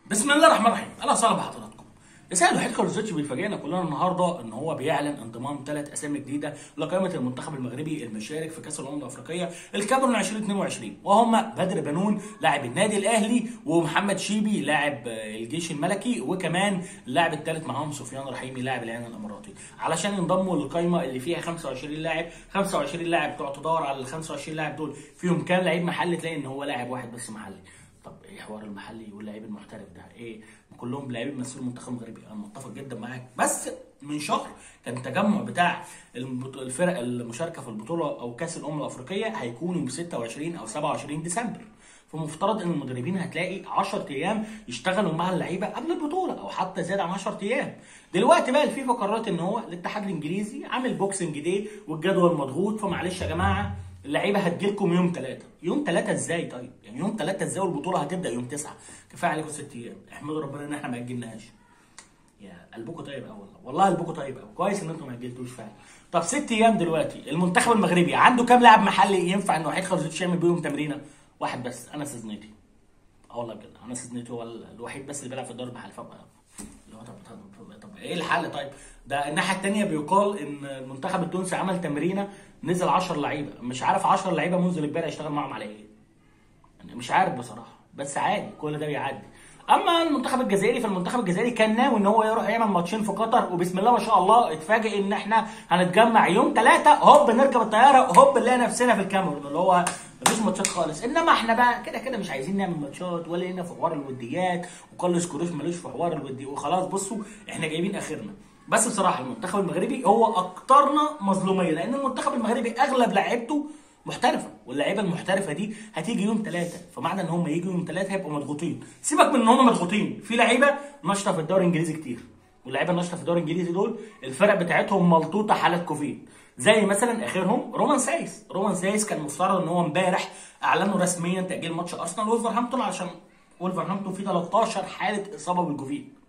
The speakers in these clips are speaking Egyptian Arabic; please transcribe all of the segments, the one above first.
بسم الله الرحمن الرحيم اهلا وسهلا بحضراتكم رسالة وحيد كارلوزيتش بيفاجئنا كلنا النهارده ان هو بيعلن انضمام ثلاث اسامي جديده لقائمه المنتخب المغربي المشارك في كاس الامم الافريقيه الكاميرون 2022 وهم بدر بنون لاعب النادي الاهلي ومحمد شيبي لاعب الجيش الملكي وكمان اللاعب الثالث معاهم سفيان رحيمي لاعب العين الاماراتي علشان ينضموا للقائمه اللي فيها 25 لاعب 25 لاعب تقعد تدور على ال 25 لاعب دول فيهم كام لعيب محلي تلاقي ان هو لاعب واحد بس محلي طب ايه حوار المحلي واللعيب المحترف ده ايه كلهم لاعبين بيمثلوا المنتخب المغربي انا متفق جدا معاك بس من شهر كان التجمع بتاع البط- الفرق المشاركه في البطوله او كاس الامم الافريقيه هيكون يوم 26 او 27 ديسمبر فمفترض ان المدربين هتلاقي 10 ايام يشتغلوا مع اللعيبه قبل البطوله او حتى زياده عن 10 ايام دلوقتي بقى الفيفا قررت ان هو الاتحاد الانجليزي عامل بوكسنج دي والجدول مضغوط فمعلش يا جماعه اللعيبه هتجيلكم يوم ثلاثة يوم ثلاثة ازاي طيب يعني يوم ثلاثة ازاي والبطوله هتبدا يوم تسعة كفايه عليكم ست ايام احمدوا ربنا ان احنا ما اجلناش يا قلبكم طيب قوي والله والله قلبكم طيب قوي كويس ان انتم ما اجلتوش فعلا طب ست ايام دلوقتي المنتخب المغربي عنده كام لاعب محلي ينفع انه وحيد خرزوتش يعمل بيهم تمرينه واحد بس انا سيزنيتي اه والله بجد انا سيزنيتي هو الوحيد بس اللي بيلعب في الدوري المحلي فبقى اللي هو طب, طب, طب, طب ايه الحل طيب ده الناحيه الثانيه بيقال ان المنتخب التونسي عمل تمرينه نزل 10 لعيبه مش عارف 10 لعيبه منذ امبارح يشتغل معاهم على ايه يعني مش عارف بصراحه بس عادي كل ده بيعدي اما المنتخب الجزائري فالمنتخب الجزائري كان ناوي ان هو يروح يعمل ماتشين في قطر وبسم الله ما شاء الله اتفاجئ ان احنا هنتجمع يوم ثلاثة هوب نركب الطياره هوب نلاقي نفسنا في الكاميرون اللي هو مفيش ماتشات خالص انما احنا بقى كده كده مش عايزين نعمل ماتشات ولا هنا في حوار الوديات وكارلوس كروش ملوش في حوار الودي وخلاص بصوا احنا جايبين اخرنا بس بصراحه المنتخب المغربي هو اكترنا مظلوميه لان المنتخب المغربي اغلب لعيبته محترفه واللعيبه المحترفه دي هتيجي يوم ثلاثة فمعنى ان هم يجوا يوم ثلاثة هيبقوا مضغوطين سيبك من ان هم مضغوطين في لعيبه ناشطه في الدوري الانجليزي كتير واللعيبه الناشطه في الدوري الانجليزي دول الفرق بتاعتهم ملطوطه حاله كوفيد زي مثلا اخرهم رومان سايس رومان سايس كان مفترض ان هو امبارح اعلنوا رسميا تاجيل ماتش ارسنال وولفرهامبتون عشان ولفرهامبتون فيه 13 حاله اصابه بالكوفيد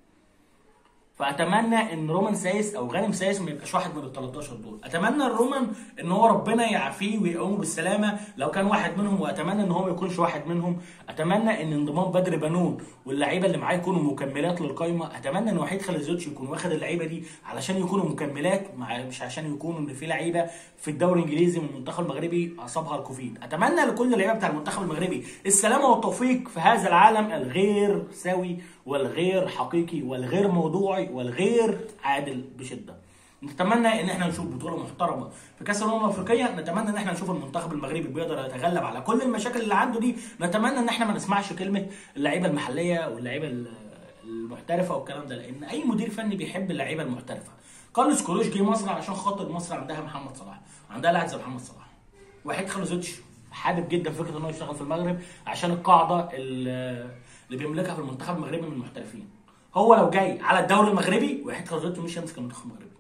فاتمنى ان رومان سايس او غانم سايس ما يبقاش واحد من ال 13 دول اتمنى الرومان ان هو ربنا يعافيه ويقومه بالسلامه لو كان واحد منهم واتمنى ان هو ما يكونش واحد منهم اتمنى ان انضمام بدر بنون واللعيبه اللي معاه يكونوا مكملات للقايمه اتمنى ان وحيد خليزوتش يكون واخد اللعيبه دي علشان يكونوا مكملات مع مش عشان يكونوا ان في لعيبه في الدوري الانجليزي من المنتخب المغربي اصابها الكوفيد اتمنى لكل اللعيبه بتاع المنتخب المغربي السلامه والتوفيق في هذا العالم الغير سوي والغير حقيقي والغير موضوعي والغير عادل بشده نتمنى ان احنا نشوف بطوله محترمه في كاس الامم الافريقيه نتمنى ان احنا نشوف المنتخب المغربي بيقدر يتغلب على كل المشاكل اللي عنده دي نتمنى ان احنا ما نسمعش كلمه اللعيبه المحليه واللعيبه المحترفه والكلام ده لان اي مدير فني بيحب اللعيبه المحترفه كارلوس كروش جه مصر عشان خاطر مصر عندها محمد صلاح عندها لاعب زي محمد صلاح وحيد خلوزيتش حابب جدا فكره ان هو يشتغل في المغرب عشان القاعده اللي بيملكها في المنتخب المغربي من المحترفين هو لو جاي على الدوري المغربي وحيد خلوزيتش مش هيمسك المنتخب المغربي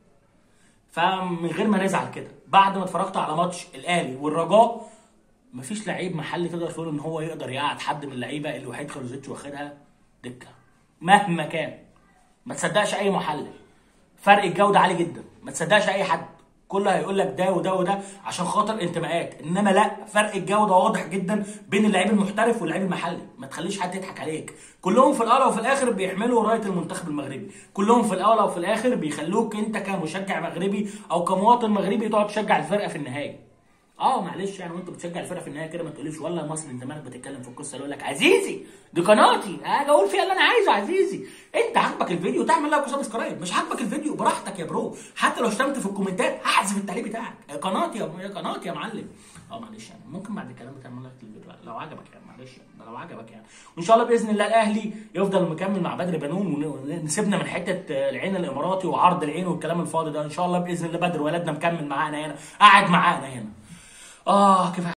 فمن غير ما نزعل كده بعد ما اتفرجت على ماتش الاهلي والرجاء مفيش لعيب محلي تقدر تقول ان هو يقدر يقعد حد من اللعيبه اللي وحيد خلوزيتش واخدها دكه مهما كان ما تصدقش اي محلل فرق الجوده عالي جدا ما تصدقش اي حد كله هيقول لك ده وده وده عشان خاطر انتماءات انما لا فرق الجوده واضح جدا بين اللعيب المحترف واللعيب المحلي ما تخليش حد يضحك عليك كلهم في الاول وفي الاخر بيحملوا رايه المنتخب المغربي كلهم في الاول وفي الاخر بيخلوك انت كمشجع مغربي او كمواطن مغربي تقعد تشجع الفرقه في النهايه اه معلش يعني وانت بتشجع الفرقه في النهايه كده ما تقوليش والله مصر انت مالك بتتكلم في القصه اللي يقول لك عزيزي دي قناتي اجي اقول فيها اللي انا عايزه عزيزي انت عاجبك الفيديو تعمل لايك وسبسكرايب مش عاجبك الفيديو براحتك يا برو حتى لو شتمت في الكومنتات هحذف التعليق بتاعك يا قناتي يا يا قناتي يا معلم اه معلش يعني ممكن بعد الكلام ده تعمل لايك للفيديو لو عجبك يعني معلش يعني ده لو عجبك يعني وان شاء الله باذن الله الاهلي يفضل مكمل مع بدر بنون ونسيبنا من حته العين الاماراتي وعرض العين والكلام الفاضي ده ان شاء الله باذن الله بدر ولدنا مكمل معانا هنا قاعد معانا هنا اه كفايه